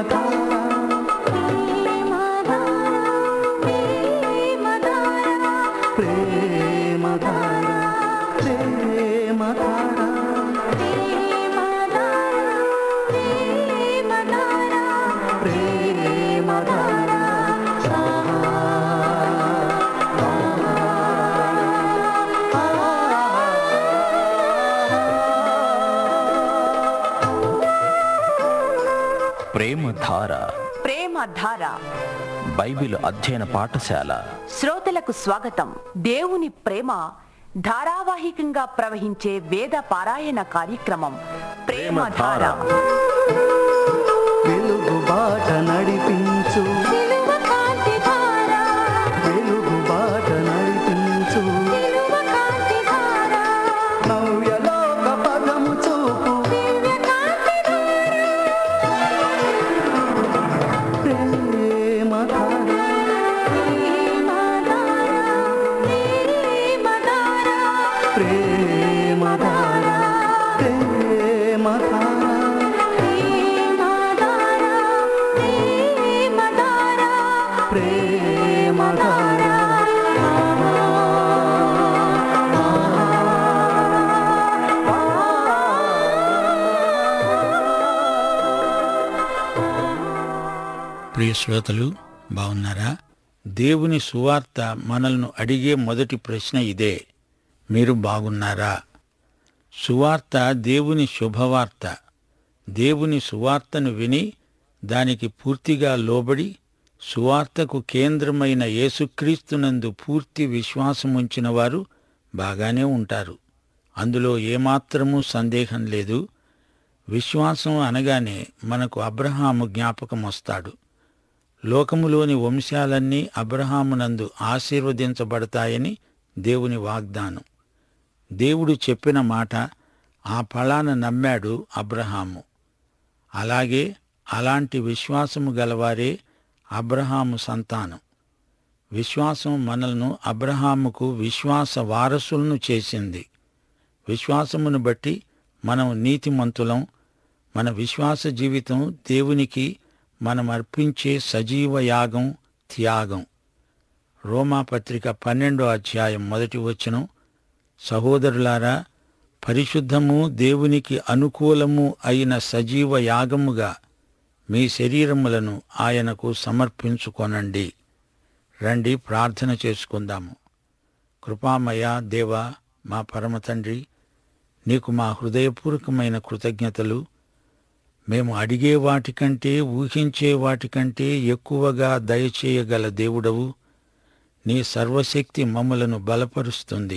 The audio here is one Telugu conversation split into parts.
ప్రేమధార ప్రేమధార ప్రేమధార ప్రేమధార ప్రేమ ధార బైబిల్ అధ్యయన పాఠశాల శ్రోతలకు స్వాగతం దేవుని ప్రేమ ధారావాహికంగా ప్రవహించే వేద పారాయణ కార్యక్రమం ప్రేమ ధార వెలుగు బాట నడిపించు వెలుగు బాట నడిపించు నవ్యలోక పదము చూపు ప్రేమధార ప్రేమధార ప్రేమధార ప్రేమధార ప్రియ శ్రోతలు బాగున్నారా దేవుని సువార్త మనల్ని అడిగే మొదటి ప్రశ్న ఇదే మీరు బాగున్నారా సువార్త దేవుని శుభవార్త దేవుని సువార్తను విని దానికి పూర్తిగా లోబడి సువార్తకు కేంద్రమైన యేసుక్రీస్తునందు పూర్తి విశ్వాసముంచిన వారు బాగానే ఉంటారు అందులో ఏమాత్రమూ సందేహం లేదు విశ్వాసం అనగానే మనకు అబ్రహాము జ్ఞాపకం వస్తాడు లోకములోని వంశాలన్నీ అబ్రహామునందు ఆశీర్వదించబడతాయని దేవుని వాగ్దానం దేవుడు చెప్పిన మాట ఆ ఫలాన నమ్మాడు అబ్రహాము అలాగే అలాంటి విశ్వాసము గలవారే అబ్రహాము సంతానం విశ్వాసం మనల్ని అబ్రహాముకు విశ్వాస వారసులను చేసింది విశ్వాసమును బట్టి మనం నీతిమంతులం మన విశ్వాస జీవితం దేవునికి మనం అర్పించే సజీవ యాగం త్యాగం రోమాపత్రిక పన్నెండో అధ్యాయం మొదటి వచనం సహోదరులారా పరిశుద్ధము దేవునికి అనుకూలము అయిన సజీవ యాగముగా మీ శరీరములను ఆయనకు సమర్పించుకొనండి రండి ప్రార్థన చేసుకుందాము కృపామయ దేవా మా పరమ తండ్రి నీకు మా హృదయపూర్వకమైన కృతజ్ఞతలు మేము అడిగే వాటికంటే ఊహించే వాటికంటే ఎక్కువగా దయచేయగల దేవుడవు నీ సర్వశక్తి మమ్ములను బలపరుస్తుంది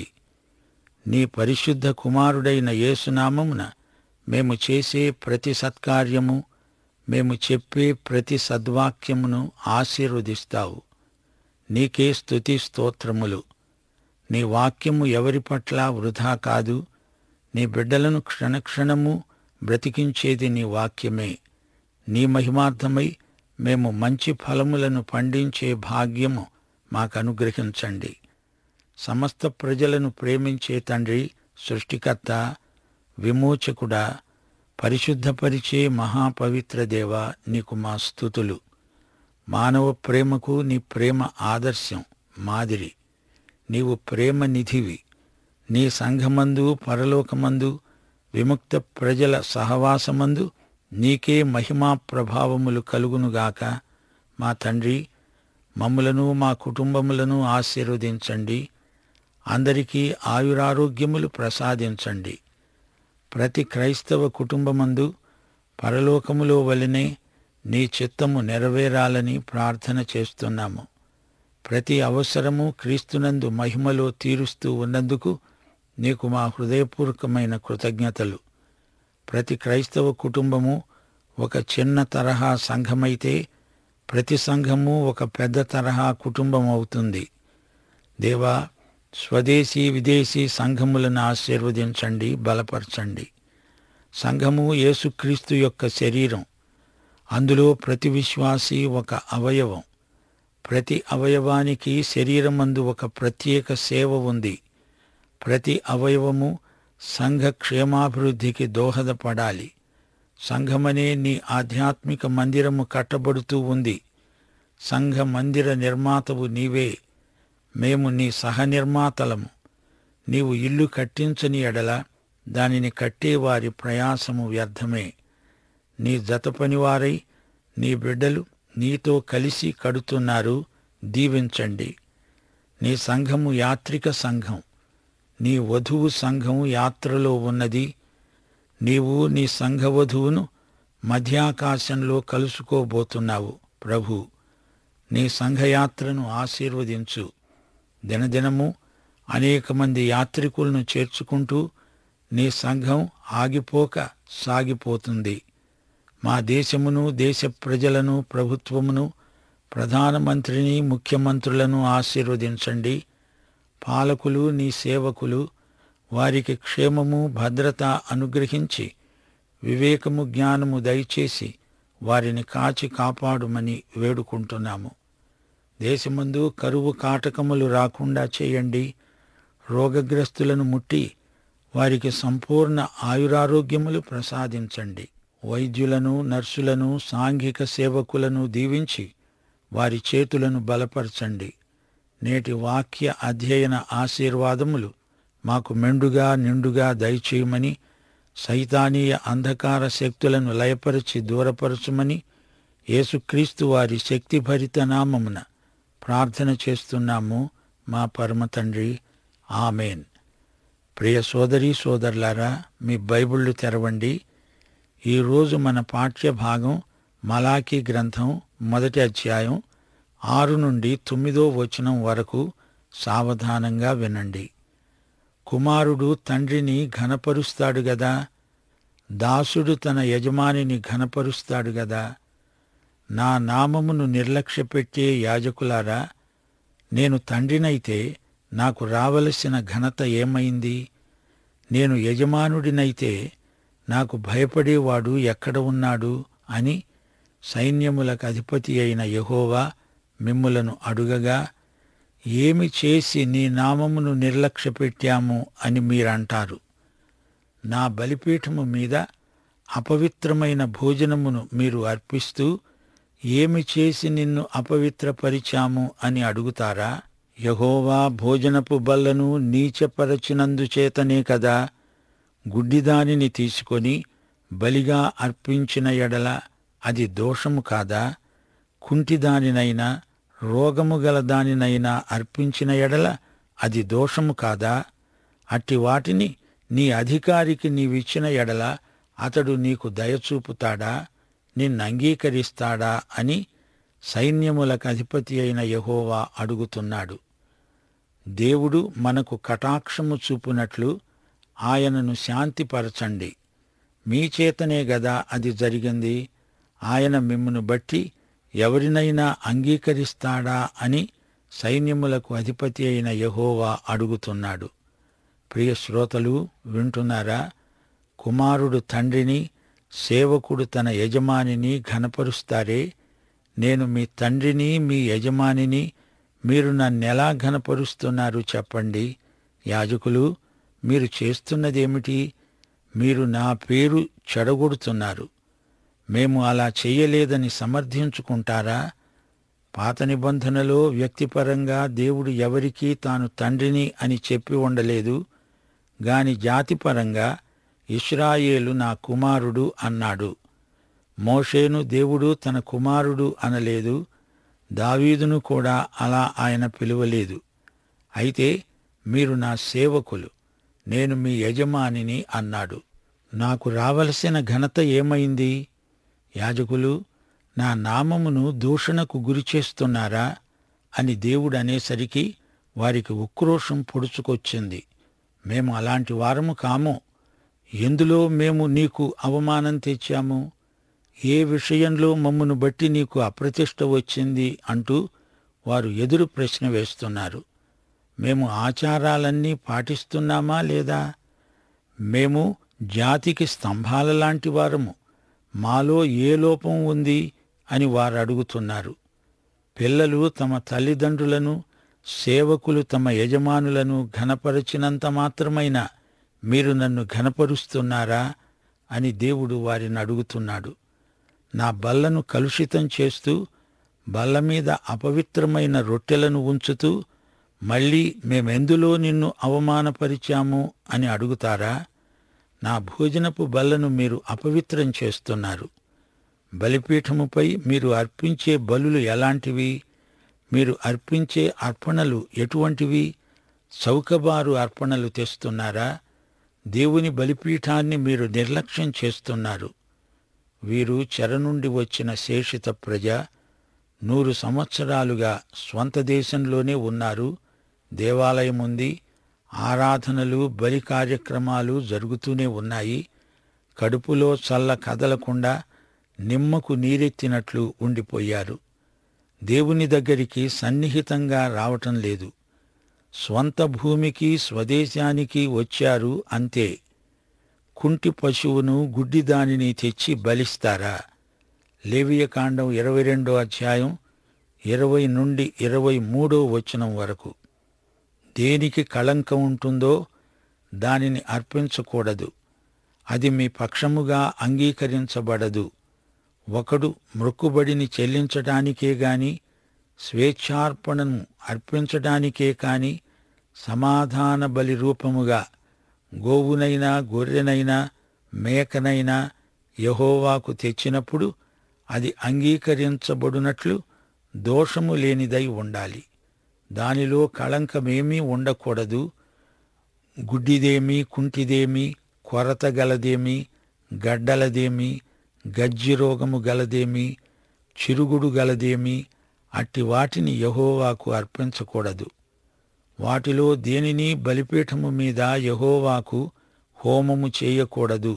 నీ పరిశుద్ధ కుమారుడైన యేసునామమున మేము చేసే ప్రతి సత్కార్యము మేము చెప్పే ప్రతి సద్వాక్యమును ఆశీర్వదిస్తావు నీకే స్తుతి స్తోత్రములు నీ వాక్యము ఎవరి పట్ల వృధా కాదు నీ బిడ్డలను క్షణక్షణము బ్రతికించేది నీ వాక్యమే నీ మహిమార్థమై మేము మంచి ఫలములను పండించే భాగ్యము మాకు అనుగ్రహించండి సమస్త ప్రజలను ప్రేమించే తండ్రి సృష్టికర్త విమోచకుడా పరిశుద్ధపరిచే మహాపవిత్ర దేవ నీకు మా స్థుతులు మానవ ప్రేమకు నీ ప్రేమ ఆదర్శం మాదిరి నీవు ప్రేమ నిధివి నీ సంఘమందు పరలోకమందు విముక్త ప్రజల సహవాసమందు నీకే మహిమా ప్రభావములు కలుగునుగాక మా తండ్రి మమ్ములను మా కుటుంబములను ఆశీర్వదించండి అందరికీ ఆయురారోగ్యములు ప్రసాదించండి ప్రతి క్రైస్తవ కుటుంబమందు పరలోకములో వలనే నీ చిత్తము నెరవేరాలని ప్రార్థన చేస్తున్నాము ప్రతి అవసరము క్రీస్తునందు మహిమలో తీరుస్తూ ఉన్నందుకు నీకు మా హృదయపూర్వకమైన కృతజ్ఞతలు ప్రతి క్రైస్తవ కుటుంబము ఒక చిన్న తరహా సంఘమైతే ప్రతి సంఘము ఒక పెద్ద తరహా కుటుంబం అవుతుంది దేవా స్వదేశీ విదేశీ సంఘములను ఆశీర్వదించండి బలపరచండి సంఘము యేసుక్రీస్తు యొక్క శరీరం అందులో ప్రతి విశ్వాసి ఒక అవయవం ప్రతి అవయవానికి శరీరమందు ఒక ప్రత్యేక సేవ ఉంది ప్రతి అవయవము సంఘ క్షేమాభివృద్ధికి దోహదపడాలి సంఘమనే నీ ఆధ్యాత్మిక మందిరము కట్టబడుతూ ఉంది సంఘ మందిర నిర్మాతవు నీవే మేము నీ సహనిర్మాతలము నీవు ఇల్లు కట్టించని ఎడల దానిని కట్టేవారి ప్రయాసము వ్యర్థమే నీ జత పనివారై నీ బిడ్డలు నీతో కలిసి కడుతున్నారు దీవించండి నీ సంఘము యాత్రిక సంఘం నీ వధువు సంఘం యాత్రలో ఉన్నది నీవు నీ సంఘవధువును మధ్యాకాశంలో కలుసుకోబోతున్నావు ప్రభు నీ సంఘయాత్రను ఆశీర్వదించు దినదినము అనేక మంది యాత్రికులను చేర్చుకుంటూ నీ సంఘం ఆగిపోక సాగిపోతుంది మా దేశమును దేశ ప్రజలను ప్రభుత్వమును ప్రధానమంత్రిని ముఖ్యమంత్రులను ఆశీర్వదించండి పాలకులు నీ సేవకులు వారికి క్షేమము భద్రత అనుగ్రహించి వివేకము జ్ఞానము దయచేసి వారిని కాచి కాపాడుమని వేడుకుంటున్నాము దేశమందు కరువు కాటకములు రాకుండా చేయండి రోగగ్రస్తులను ముట్టి వారికి సంపూర్ణ ఆయురారోగ్యములు ప్రసాదించండి వైద్యులను నర్సులను సాంఘిక సేవకులను దీవించి వారి చేతులను బలపరచండి నేటి వాక్య అధ్యయన ఆశీర్వాదములు మాకు మెండుగా నిండుగా దయచేయమని సైతానీయ అంధకార శక్తులను లయపరిచి దూరపరచుమని యేసుక్రీస్తు వారి శక్తిభరిత నామమున ప్రార్థన చేస్తున్నాము మా పరమ తండ్రి ఆమెన్ ప్రియ సోదరీ సోదరులారా మీ బైబిళ్ళు తెరవండి ఈరోజు మన పాఠ్య భాగం మలాకీ గ్రంథం మొదటి అధ్యాయం ఆరు నుండి తొమ్మిదో వచనం వరకు సావధానంగా వినండి కుమారుడు తండ్రిని ఘనపరుస్తాడు గదా దాసుడు తన యజమానిని ఘనపరుస్తాడు గదా నా నామమును నిర్లక్ష్యపెట్టే యాజకులారా నేను తండ్రినైతే నాకు రావలసిన ఘనత ఏమైంది నేను యజమానుడినైతే నాకు భయపడేవాడు ఎక్కడ ఉన్నాడు అని సైన్యములకు అధిపతి అయిన యహోవా మిమ్ములను అడుగగా ఏమి చేసి నీ నామమును నిర్లక్ష్యపెట్టాము అని మీరంటారు నా బలిపీఠము మీద అపవిత్రమైన భోజనమును మీరు అర్పిస్తూ ఏమి చేసి నిన్ను అపవిత్రపరిచాము అని అడుగుతారా యహోవా భోజనపు బల్లను నీచపరచినందుచేతనే కదా గుడ్డిదానిని తీసుకొని బలిగా అర్పించిన ఎడల అది దోషము కాదా కుంటిదానినైనా రోగము గల దానినైనా అర్పించిన ఎడల అది దోషము కాదా అట్టి వాటిని నీ అధికారికి నీవిచ్చిన ఎడల అతడు నీకు దయచూపుతాడా నిన్నంగీకరిస్తాడా అని సైన్యములకు అధిపతి అయిన యహోవా అడుగుతున్నాడు దేవుడు మనకు కటాక్షము చూపునట్లు ఆయనను శాంతిపరచండి మీ చేతనే గదా అది జరిగింది ఆయన మిమ్మును బట్టి ఎవరినైనా అంగీకరిస్తాడా అని సైన్యములకు అధిపతి అయిన యహోవా అడుగుతున్నాడు ప్రియ శ్రోతలు వింటున్నారా కుమారుడు తండ్రిని సేవకుడు తన యజమానిని ఘనపరుస్తారే నేను మీ తండ్రిని మీ యజమానిని మీరు నన్నెలా ఘనపరుస్తున్నారు చెప్పండి యాజకులు మీరు చేస్తున్నదేమిటి మీరు నా పేరు చెడగొడుతున్నారు మేము అలా చెయ్యలేదని సమర్థించుకుంటారా పాత నిబంధనలో వ్యక్తిపరంగా దేవుడు ఎవరికీ తాను తండ్రిని అని చెప్పి ఉండలేదు గాని జాతిపరంగా ఇస్రాయేలు నా కుమారుడు అన్నాడు మోషేను దేవుడు తన కుమారుడు అనలేదు దావీదును కూడా అలా ఆయన పిలువలేదు అయితే మీరు నా సేవకులు నేను మీ యజమానిని అన్నాడు నాకు రావలసిన ఘనత ఏమైంది యాజకులు నా నామమును దూషణకు గురి చేస్తున్నారా అని దేవుడు అనేసరికి వారికి ఉక్రోషం పొడుచుకొచ్చింది మేము అలాంటి వారము కాము ఎందులో మేము నీకు అవమానం తెచ్చాము ఏ విషయంలో మమ్మను బట్టి నీకు అప్రతిష్ట వచ్చింది అంటూ వారు ఎదురు ప్రశ్న వేస్తున్నారు మేము ఆచారాలన్నీ పాటిస్తున్నామా లేదా మేము జాతికి స్తంభాల లాంటి వారము మాలో ఏ లోపం ఉంది అని వారు అడుగుతున్నారు పిల్లలు తమ తల్లిదండ్రులను సేవకులు తమ యజమానులను ఘనపరచినంత మాత్రమైనా మీరు నన్ను ఘనపరుస్తున్నారా అని దేవుడు వారిని అడుగుతున్నాడు నా బల్లను కలుషితం చేస్తూ బల్ల మీద అపవిత్రమైన రొట్టెలను ఉంచుతూ మళ్ళీ మేమెందులో నిన్ను అవమానపరిచాము అని అడుగుతారా నా భోజనపు బల్లను మీరు అపవిత్రం చేస్తున్నారు బలిపీఠముపై మీరు అర్పించే బలులు ఎలాంటివి మీరు అర్పించే అర్పణలు ఎటువంటివి చౌకబారు అర్పణలు తెస్తున్నారా దేవుని బలిపీఠాన్ని మీరు నిర్లక్ష్యం చేస్తున్నారు వీరు చెర నుండి వచ్చిన శేషిత ప్రజ నూరు సంవత్సరాలుగా స్వంత దేశంలోనే ఉన్నారు దేవాలయం ఉంది ఆరాధనలు బలి కార్యక్రమాలు జరుగుతూనే ఉన్నాయి కడుపులో చల్ల కదలకుండా నిమ్మకు నీరెత్తినట్లు ఉండిపోయారు దేవుని దగ్గరికి సన్నిహితంగా రావటం లేదు స్వంత భూమికి స్వదేశానికి వచ్చారు అంతే కుంటి పశువును గుడ్డి దానిని తెచ్చి బలిస్తారా లేవియకాండం ఇరవై రెండో అధ్యాయం ఇరవై నుండి ఇరవై మూడో వచనం వరకు దేనికి కళంకం ఉంటుందో దానిని అర్పించకూడదు అది మీ పక్షముగా అంగీకరించబడదు ఒకడు మృక్కుబడిని చెల్లించటానికే గాని స్వేచ్ఛార్పణను అర్పించటానికే కాని సమాధాన బలి రూపముగా గోవునైనా గొర్రెనైనా మేకనైనా యహోవాకు తెచ్చినప్పుడు అది అంగీకరించబడునట్లు దోషము లేనిదై ఉండాలి దానిలో కళంకమేమీ ఉండకూడదు గుడ్డిదేమి కుంటిదేమి కొరత గలదేమి గడ్డలదేమి గజ్జిరోగము గలదేమి చిరుగుడు గలదేమి అట్టి వాటిని యహోవాకు అర్పించకూడదు వాటిలో దేనిని బలిపీఠము మీద యహోవాకు హోమము చేయకూడదు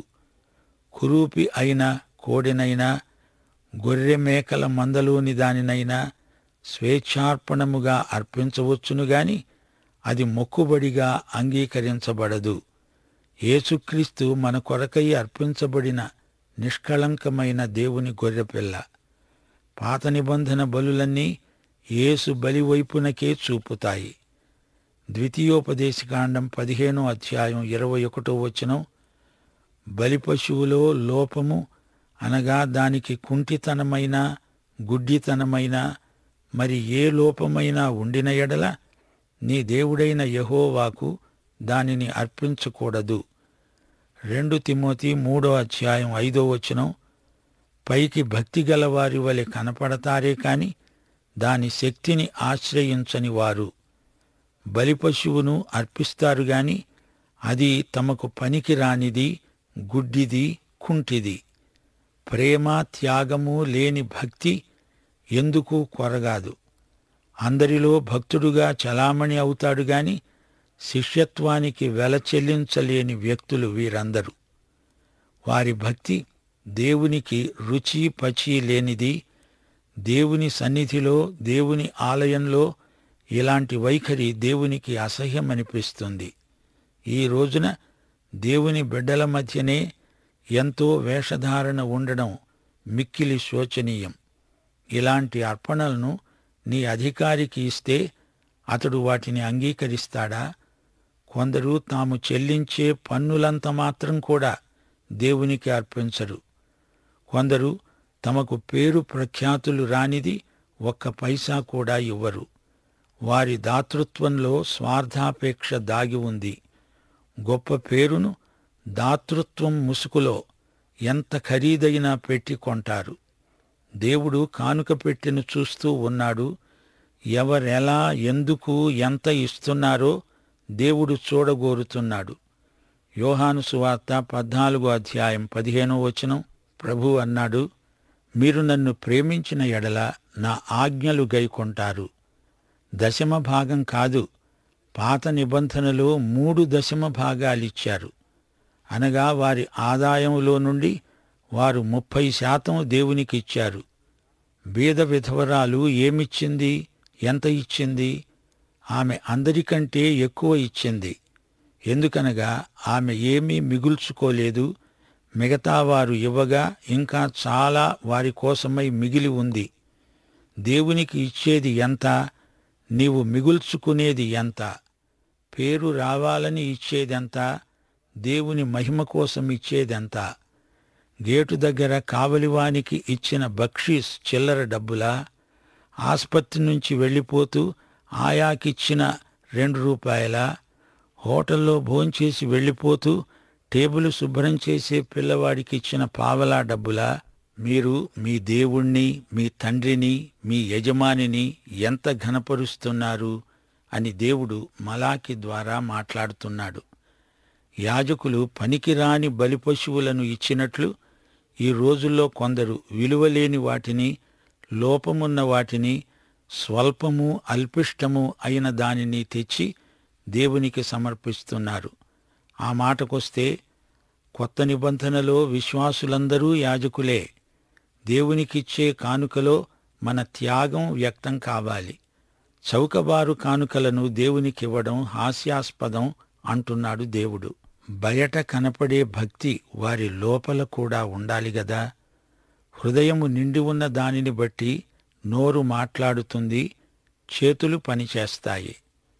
కురూపి అయిన కోడెనైనా గొర్రె మేకల మందలోని దానినైనా స్వేచ్ఛార్పణముగా అర్పించవచ్చును గాని అది మొక్కుబడిగా అంగీకరించబడదు యేసుక్రీస్తు మన కొరకై అర్పించబడిన నిష్కళంకమైన దేవుని గొర్రెపిల్ల పాత నిబంధన బలులన్నీ యేసు బలి వైపునకే చూపుతాయి ద్వితీయోపదేశకాండం పదిహేనో అధ్యాయం ఇరవై ఒకటో వచనం బలి పశువులో లోపము అనగా దానికి కుంటితనమైన గుడ్డితనమైన మరి ఏ లోపమైనా ఉండిన ఎడల నీ దేవుడైన యహోవాకు దానిని అర్పించకూడదు రెండు తిమోతి మూడో అధ్యాయం ఐదో వచనం పైకి భక్తి గలవారి వలె కనపడతారే కాని దాని శక్తిని ఆశ్రయించని వారు బలిపశువును అర్పిస్తారు గాని అది తమకు పనికి రానిది గుడ్డిది కుంటిది ప్రేమ త్యాగము లేని భక్తి ఎందుకు కొరగాదు అందరిలో భక్తుడుగా చలామణి అవుతాడు గాని శిష్యత్వానికి వెల చెల్లించలేని వ్యక్తులు వీరందరూ వారి భక్తి దేవునికి రుచి పచి లేనిది దేవుని సన్నిధిలో దేవుని ఆలయంలో ఇలాంటి వైఖరి దేవునికి అసహ్యమనిపిస్తుంది ఈ రోజున దేవుని బిడ్డల మధ్యనే ఎంతో వేషధారణ ఉండడం మిక్కిలి శోచనీయం ఇలాంటి అర్పణలను నీ అధికారికి ఇస్తే అతడు వాటిని అంగీకరిస్తాడా కొందరు తాము చెల్లించే పన్నులంత మాత్రం కూడా దేవునికి అర్పించరు కొందరు తమకు పేరు ప్రఖ్యాతులు రానిది ఒక్క పైసా కూడా ఇవ్వరు వారి దాతృత్వంలో స్వార్థాపేక్ష దాగి ఉంది గొప్ప పేరును దాతృత్వం ముసుగులో ఎంత ఖరీదైనా పెట్టి కొంటారు దేవుడు కానుక పెట్టెను చూస్తూ ఉన్నాడు ఎవరెలా ఎందుకు ఎంత ఇస్తున్నారో దేవుడు చూడగోరుతున్నాడు యోహాను సువార్త పద్నాలుగో అధ్యాయం పదిహేనో వచనం ప్రభు అన్నాడు మీరు నన్ను ప్రేమించిన ఎడల నా ఆజ్ఞలు గైకొంటారు దశమ భాగం కాదు పాత నిబంధనలో మూడు దశమ భాగాలిచ్చారు అనగా వారి ఆదాయంలో నుండి వారు ముప్పై శాతం దేవునికి ఇచ్చారు బీద విధవరాలు ఏమిచ్చింది ఎంత ఇచ్చింది ఆమె అందరికంటే ఎక్కువ ఇచ్చింది ఎందుకనగా ఆమె ఏమీ మిగుల్చుకోలేదు మిగతా వారు ఇవ్వగా ఇంకా చాలా వారి కోసమై మిగిలి ఉంది దేవునికి ఇచ్చేది ఎంత నీవు మిగుల్చుకునేది ఎంత పేరు రావాలని ఇచ్చేదెంత దేవుని మహిమ కోసం ఇచ్చేదెంత గేటు దగ్గర కావలివానికి ఇచ్చిన బక్షీస్ చిల్లర డబ్బులా ఆస్పత్రి నుంచి వెళ్ళిపోతూ ఆయాకిచ్చిన రెండు రూపాయల హోటల్లో భోంచేసి వెళ్ళిపోతూ టేబుల్ శుభ్రం చేసే పిల్లవాడికి ఇచ్చిన పావలా డబ్బులా మీరు మీ దేవుణ్ణి మీ తండ్రిని మీ యజమానిని ఎంత ఘనపరుస్తున్నారు అని దేవుడు మలాకి ద్వారా మాట్లాడుతున్నాడు యాజకులు పనికిరాని బలిపశువులను ఇచ్చినట్లు ఈ రోజుల్లో కొందరు విలువలేని వాటిని లోపమున్న వాటిని స్వల్పము అల్పిష్టము అయిన దానిని తెచ్చి దేవునికి సమర్పిస్తున్నారు ఆ మాటకొస్తే కొత్త నిబంధనలో విశ్వాసులందరూ యాజకులే దేవునికిచ్చే కానుకలో మన త్యాగం వ్యక్తం కావాలి చౌకబారు కానుకలను దేవునికివ్వడం హాస్యాస్పదం అంటున్నాడు దేవుడు బయట కనపడే భక్తి వారి లోపల కూడా ఉండాలి గదా హృదయము నిండి ఉన్న దానిని బట్టి నోరు మాట్లాడుతుంది చేతులు పనిచేస్తాయి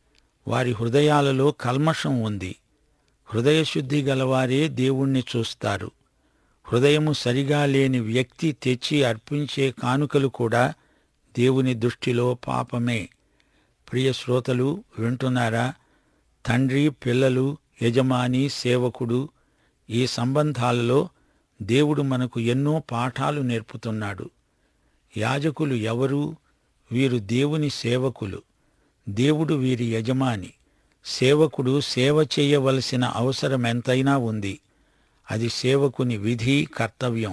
వారి హృదయాలలో కల్మషం ఉంది హృదయశుద్ధి గలవారే దేవుణ్ణి చూస్తారు హృదయము సరిగా లేని వ్యక్తి తెచ్చి అర్పించే కానుకలు కూడా దేవుని దృష్టిలో పాపమే ప్రియ శ్రోతలు వింటున్నారా తండ్రి పిల్లలు యజమాని సేవకుడు ఈ సంబంధాలలో దేవుడు మనకు ఎన్నో పాఠాలు నేర్పుతున్నాడు యాజకులు ఎవరు వీరు దేవుని సేవకులు దేవుడు వీరి యజమాని సేవకుడు సేవ చేయవలసిన అవసరం ఎంతైనా ఉంది అది సేవకుని విధి కర్తవ్యం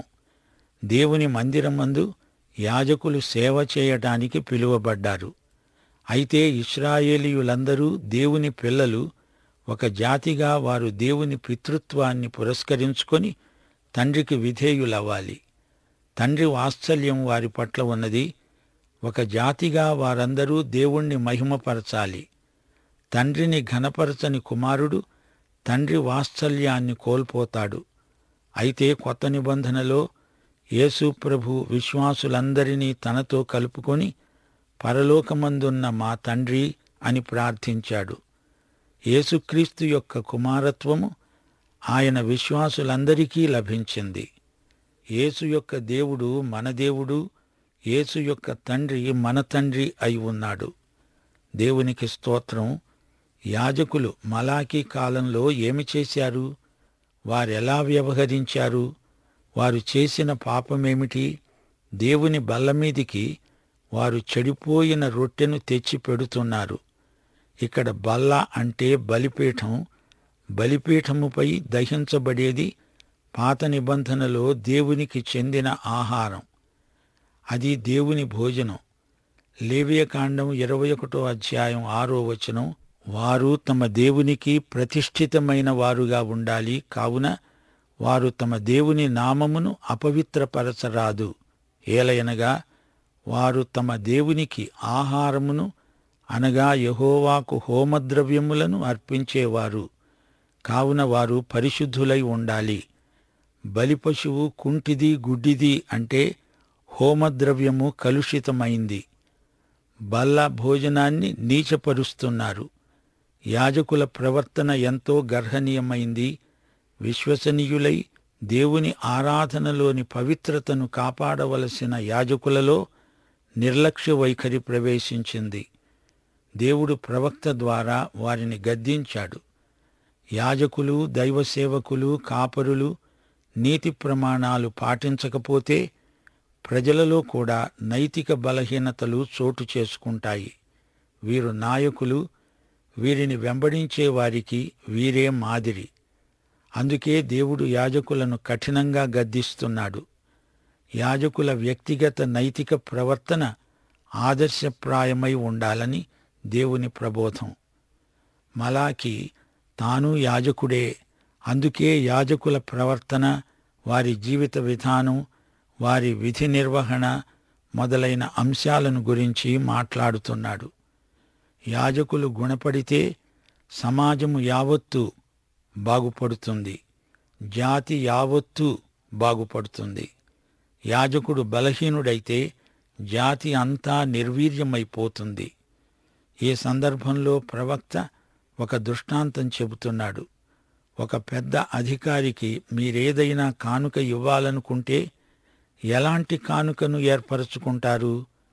దేవుని మందిరమందు యాజకులు సేవ చేయటానికి పిలువబడ్డారు అయితే ఇస్రాయేలీయులందరూ దేవుని పిల్లలు ఒక జాతిగా వారు దేవుని పితృత్వాన్ని పురస్కరించుకొని తండ్రికి విధేయులవ్వాలి తండ్రి వాత్సల్యం వారి పట్ల ఉన్నది ఒక జాతిగా వారందరూ దేవుణ్ణి మహిమపరచాలి తండ్రిని ఘనపరచని కుమారుడు తండ్రి వాత్సల్యాన్ని కోల్పోతాడు అయితే కొత్త నిబంధనలో యేసు ప్రభు విశ్వాసులందరినీ తనతో కలుపుకొని పరలోకమందున్న మా తండ్రి అని ప్రార్థించాడు యేసుక్రీస్తు యొక్క కుమారత్వము ఆయన విశ్వాసులందరికీ లభించింది యేసు యొక్క దేవుడు మన దేవుడు యేసు యొక్క తండ్రి మన తండ్రి అయి ఉన్నాడు దేవునికి స్తోత్రం యాజకులు మలాకీ కాలంలో ఏమి చేశారు వారెలా వ్యవహరించారు వారు చేసిన పాపమేమిటి దేవుని బల్ల మీదికి వారు చెడిపోయిన రొట్టెను తెచ్చి పెడుతున్నారు ఇక్కడ బల్ల అంటే బలిపీఠం బలిపీఠముపై దహించబడేది పాత నిబంధనలో దేవునికి చెందిన ఆహారం అది దేవుని భోజనం లేవియకాండం ఇరవై ఒకటో అధ్యాయం ఆరో వచనం వారు తమ దేవునికి ప్రతిష్ఠితమైన వారుగా ఉండాలి కావున వారు తమ దేవుని నామమును అపవిత్రపరచరాదు ఏలయనగా వారు తమ దేవునికి ఆహారమును అనగా యహోవాకు హోమద్రవ్యములను అర్పించేవారు కావున వారు పరిశుద్ధులై ఉండాలి బలిపశువు కుంటిది గుడ్డిది అంటే హోమద్రవ్యము కలుషితమైంది బల్ల భోజనాన్ని నీచపరుస్తున్నారు యాజకుల ప్రవర్తన ఎంతో గర్హనీయమైంది విశ్వసనీయులై దేవుని ఆరాధనలోని పవిత్రతను కాపాడవలసిన యాజకులలో నిర్లక్ష్య వైఖరి ప్రవేశించింది దేవుడు ప్రవక్త ద్వారా వారిని గద్దించాడు యాజకులు దైవ సేవకులు కాపరులు నీతి ప్రమాణాలు పాటించకపోతే ప్రజలలో కూడా నైతిక బలహీనతలు చోటు చేసుకుంటాయి వీరు నాయకులు వీరిని వెంబడించే వారికి వీరే మాదిరి అందుకే దేవుడు యాజకులను కఠినంగా గద్దిస్తున్నాడు యాజకుల వ్యక్తిగత నైతిక ప్రవర్తన ఆదర్శప్రాయమై ఉండాలని దేవుని ప్రబోధం మలాకి తాను యాజకుడే అందుకే యాజకుల ప్రవర్తన వారి జీవిత విధానం వారి విధి నిర్వహణ మొదలైన అంశాలను గురించి మాట్లాడుతున్నాడు యాజకులు గుణపడితే సమాజము యావత్తు బాగుపడుతుంది జాతి యావత్తు బాగుపడుతుంది యాజకుడు బలహీనుడైతే జాతి అంతా నిర్వీర్యమైపోతుంది ఈ సందర్భంలో ప్రవక్త ఒక దృష్టాంతం చెబుతున్నాడు ఒక పెద్ద అధికారికి మీరేదైనా కానుక ఇవ్వాలనుకుంటే ఎలాంటి కానుకను ఏర్పరచుకుంటారు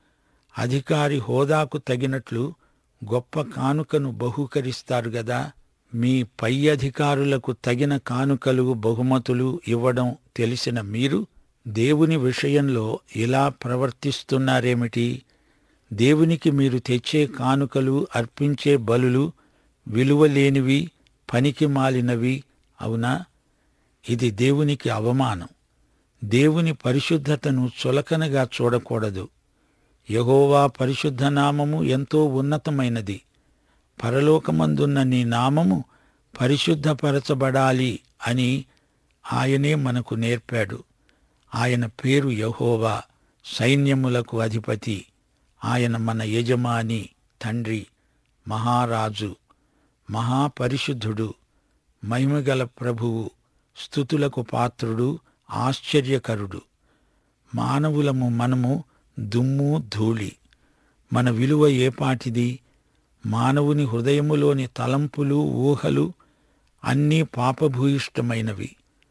అధికారి హోదాకు తగినట్లు గొప్ప కానుకను బహూకరిస్తారు గదా మీ పై అధికారులకు తగిన కానుకలు బహుమతులు ఇవ్వడం తెలిసిన మీరు దేవుని విషయంలో ఇలా ప్రవర్తిస్తున్నారేమిటి దేవునికి మీరు తెచ్చే కానుకలు అర్పించే బలులు విలువలేనివి పనికి మాలినవి అవునా ఇది దేవునికి అవమానం దేవుని పరిశుద్ధతను చులకనగా చూడకూడదు యహోవా పరిశుద్ధ నామము ఎంతో ఉన్నతమైనది పరలోకమందున్న నీ నామము పరిశుద్ధపరచబడాలి అని ఆయనే మనకు నేర్పాడు ఆయన పేరు యహోవా సైన్యములకు అధిపతి ఆయన మన యజమాని తండ్రి మహారాజు మహాపరిశుద్ధుడు మహిమగల ప్రభువు స్థుతులకు పాత్రుడు ఆశ్చర్యకరుడు మానవులము మనము దుమ్ము ధూళి మన విలువ ఏపాటిది మానవుని హృదయములోని తలంపులు ఊహలు అన్నీ పాపభూయిష్టమైనవి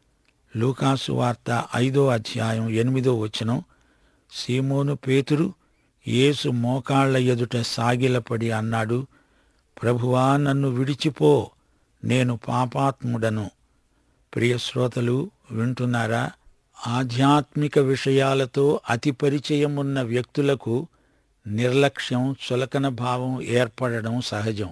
లూకాసు వార్త ఐదో అధ్యాయం ఎనిమిదో వచనం సీమోను పేతురు యేసు మోకాళ్ల ఎదుట సాగిలపడి అన్నాడు ప్రభువా నన్ను విడిచిపో నేను పాపాత్ముడను ప్రియ శ్రోతలు వింటున్నారా ఆధ్యాత్మిక విషయాలతో అతి పరిచయం ఉన్న వ్యక్తులకు నిర్లక్ష్యం చులకన భావం ఏర్పడడం సహజం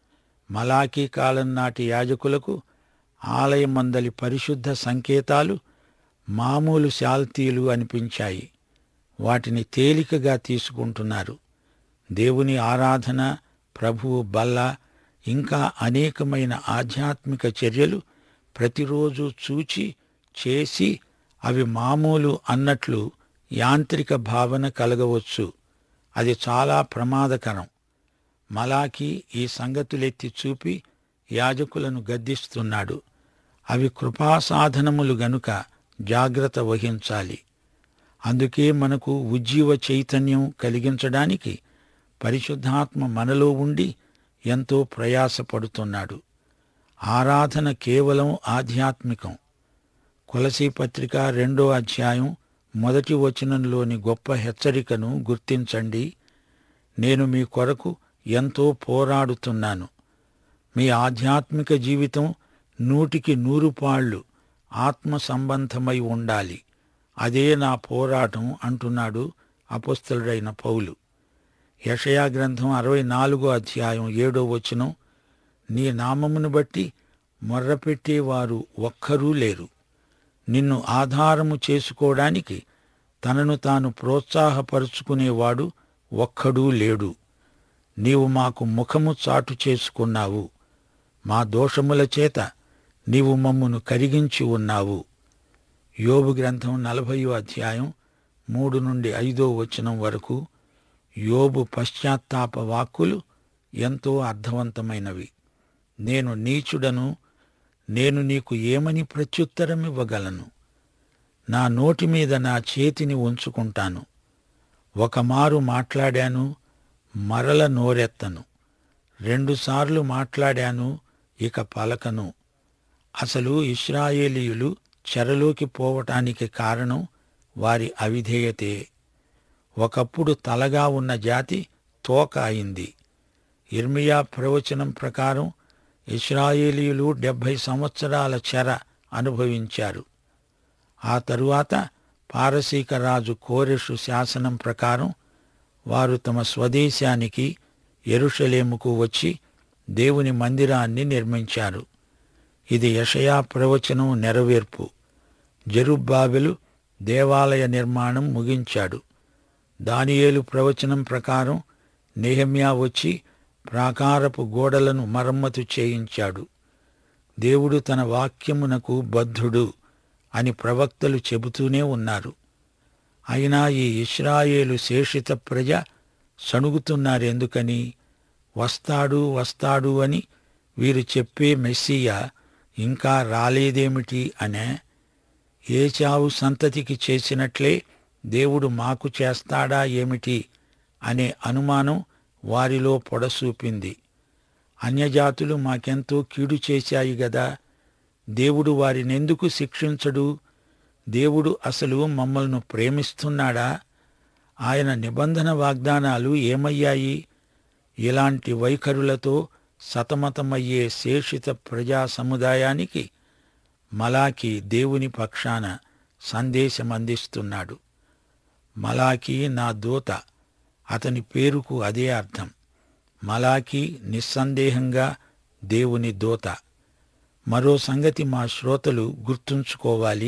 మలాకీ కాలం నాటి యాజకులకు ఆలయమందలి పరిశుద్ధ సంకేతాలు మామూలు శాల్తీలు అనిపించాయి వాటిని తేలికగా తీసుకుంటున్నారు దేవుని ఆరాధన ప్రభువు బల్ల ఇంకా అనేకమైన ఆధ్యాత్మిక చర్యలు ప్రతిరోజు చూచి చేసి అవి మామూలు అన్నట్లు యాంత్రిక భావన కలగవచ్చు అది చాలా ప్రమాదకరం మలాకి ఈ సంగతులెత్తి చూపి యాజకులను గద్దిస్తున్నాడు అవి కృపాసాధనములు గనుక జాగ్రత్త వహించాలి అందుకే మనకు ఉజ్జీవ చైతన్యం కలిగించడానికి పరిశుద్ధాత్మ మనలో ఉండి ఎంతో ప్రయాసపడుతున్నాడు ఆరాధన కేవలం ఆధ్యాత్మికం కొలసీ పత్రిక రెండో అధ్యాయం మొదటి వచనంలోని గొప్ప హెచ్చరికను గుర్తించండి నేను మీ కొరకు ఎంతో పోరాడుతున్నాను మీ ఆధ్యాత్మిక జీవితం నూటికి నూరు పాళ్ళు ఆత్మ సంబంధమై ఉండాలి అదే నా పోరాటం అంటున్నాడు అపుస్తలుడైన పౌలు యషయా గ్రంథం అరవై నాలుగో అధ్యాయం ఏడో వచనం నీ నామమును బట్టి మొర్రపెట్టేవారు ఒక్కరూ లేరు నిన్ను ఆధారము చేసుకోవడానికి తనను తాను ప్రోత్సాహపరుచుకునేవాడు ఒక్కడూ లేడు నీవు మాకు ముఖము చాటు చేసుకున్నావు మా దోషముల చేత నీవు మమ్మును కరిగించి ఉన్నావు యోబు గ్రంథం నలభయో అధ్యాయం మూడు నుండి ఐదో వచనం వరకు యోబు పశ్చాత్తాప వాక్కులు ఎంతో అర్థవంతమైనవి నేను నీచుడను నేను నీకు ఏమని ప్రత్యుత్తరమివ్వగలను నా నోటి మీద నా చేతిని ఉంచుకుంటాను ఒకమారు మాట్లాడాను మరల నోరెత్తను రెండుసార్లు మాట్లాడాను ఇక పలకను అసలు ఇస్రాయేలీయులు చెరలోకి పోవటానికి కారణం వారి అవిధేయతే ఒకప్పుడు తలగా ఉన్న జాతి తోక అయింది ఇర్మియా ప్రవచనం ప్రకారం ఇస్రాయేలీయులు డెబ్భై సంవత్సరాల చెర అనుభవించారు ఆ తరువాత పారసీక రాజు కోరెషు శాసనం ప్రకారం వారు తమ స్వదేశానికి ఎరుషలేముకు వచ్చి దేవుని మందిరాన్ని నిర్మించారు ఇది యషయా ప్రవచనం నెరవేర్పు జరుబ్బాబెలు దేవాలయ నిర్మాణం ముగించాడు దానియేలు ప్రవచనం ప్రకారం నెహమ్యా వచ్చి ప్రాకారపు గోడలను మరమ్మతు చేయించాడు దేవుడు తన వాక్యమునకు బద్ధుడు అని ప్రవక్తలు చెబుతూనే ఉన్నారు అయినా ఈ ఇస్రాయేలు శేషిత ప్రజ సణుగుతున్నారెందుకని వస్తాడు వస్తాడు అని వీరు చెప్పే మెస్సియా ఇంకా రాలేదేమిటి అనే ఏచావు సంతతికి చేసినట్లే దేవుడు మాకు చేస్తాడా ఏమిటి అనే అనుమానం వారిలో పొడసూపింది అన్యజాతులు మాకెంతో కీడు చేశాయి గదా దేవుడు వారినెందుకు శిక్షించడు దేవుడు అసలు మమ్మల్ని ప్రేమిస్తున్నాడా ఆయన నిబంధన వాగ్దానాలు ఏమయ్యాయి ఇలాంటి వైఖరులతో సతమతమయ్యే శేషిత ప్రజా సముదాయానికి మలాకి దేవుని పక్షాన సందేశం అందిస్తున్నాడు మలాకి నా దూత అతని పేరుకు అదే అర్థం మలాకి నిస్సందేహంగా దేవుని దూత మరో సంగతి మా శ్రోతలు గుర్తుంచుకోవాలి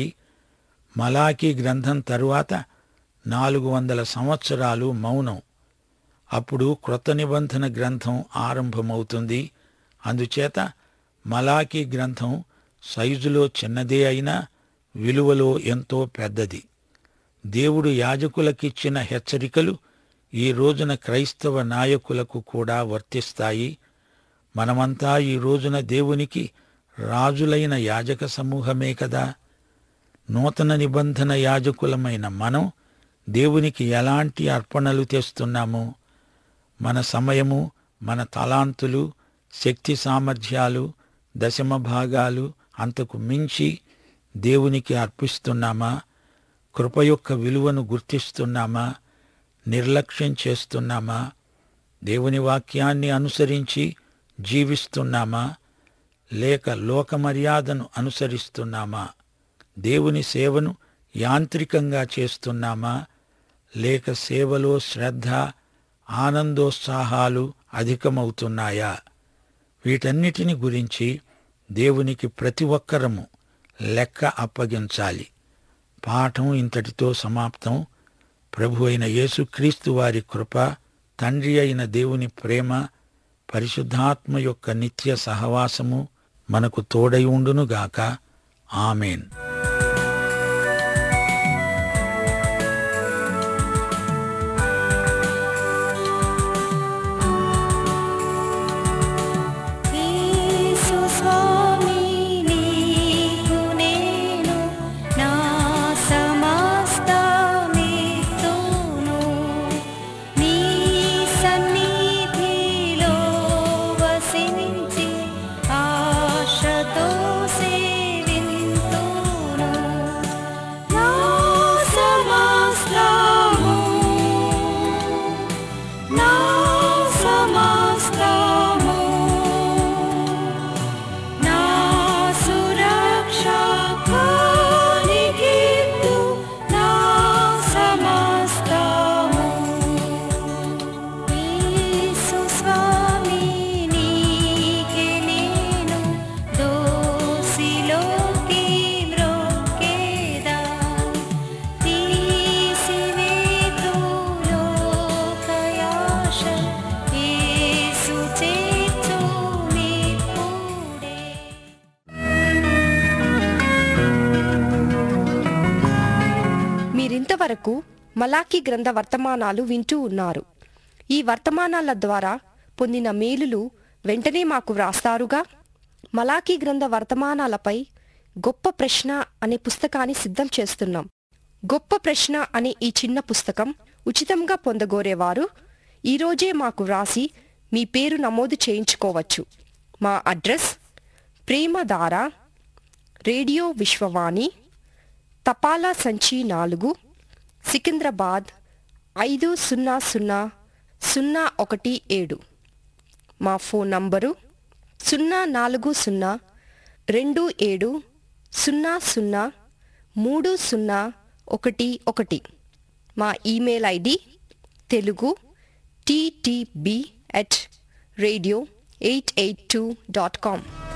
మలాకి గ్రంథం తరువాత నాలుగు వందల సంవత్సరాలు మౌనం అప్పుడు క్రొత్త నిబంధన గ్రంథం ఆరంభమవుతుంది అందుచేత మలాకి గ్రంథం సైజులో చిన్నదే అయినా విలువలో ఎంతో పెద్దది దేవుడు యాజకులకిచ్చిన హెచ్చరికలు ఈ రోజున క్రైస్తవ నాయకులకు కూడా వర్తిస్తాయి మనమంతా ఈ రోజున దేవునికి రాజులైన యాజక సమూహమే కదా నూతన నిబంధన యాజకులమైన మనం దేవునికి ఎలాంటి అర్పణలు తెస్తున్నాము మన సమయము మన తలాంతులు శక్తి సామర్థ్యాలు దశమ భాగాలు అంతకు మించి దేవునికి అర్పిస్తున్నామా కృప యొక్క విలువను గుర్తిస్తున్నామా నిర్లక్ష్యం చేస్తున్నామా దేవుని వాక్యాన్ని అనుసరించి జీవిస్తున్నామా లేక లోక మర్యాదను అనుసరిస్తున్నామా దేవుని సేవను యాంత్రికంగా చేస్తున్నామా లేక సేవలో శ్రద్ధ ఆనందోత్సాహాలు అధికమవుతున్నాయా వీటన్నిటిని గురించి దేవునికి ప్రతి ఒక్కరము లెక్క అప్పగించాలి పాఠం ఇంతటితో సమాప్తం ప్రభు అయిన యేసుక్రీస్తు వారి కృప తండ్రి అయిన దేవుని ప్రేమ పరిశుద్ధాత్మ యొక్క నిత్య సహవాసము మనకు తోడై ఉండునుగాక ఆమెన్ యేసు స్వామి నీకు నేను నా సమస్తమిస్తును నీ సన్నిధిలో వసించి ఆశతో సేవింతును నా సమస్తము నా సమస్తము నా సురక్షకానికిత్తు నా సమస్తము యేసు స్వామి నీకే నేను దోసిలోకి మ్రొక్కేదా తీసివేతు లోకయాశ యేసు చేర్చు నిప్పుడే మీరింతవరకు మలాకి గ్రంథ వర్తమానాలు వింటూ ఉన్నారు ఈ వర్తమానాల ద్వారా పొందిన మేలులు వెంటనే మాకు వ్రాస్తారుగా మలాకి గ్రంథ వర్తమానాలపై గొప్ప ప్రశ్న అనే పుస్తకాన్ని సిద్ధం చేస్తున్నాం గొప్ప ప్రశ్న అనే ఈ చిన్న పుస్తకం ఉచితంగా పొందగోరేవారు ఈరోజే మాకు వ్రాసి మీ పేరు నమోదు చేయించుకోవచ్చు మా అడ్రస్ ప్రేమధార రేడియో విశ్వవాణి తపాలా సంచి నాలుగు సికింద్రాబాద్ ఐదు సున్నా సున్నా సున్నా ఒకటి ఏడు మా ఫోన్ నంబరు సున్నా నాలుగు సున్నా రెండు ఏడు సున్నా సున్నా మూడు సున్నా ఒకటి ఒకటి మా email ID Telugu TTB at radio eight eight two dot com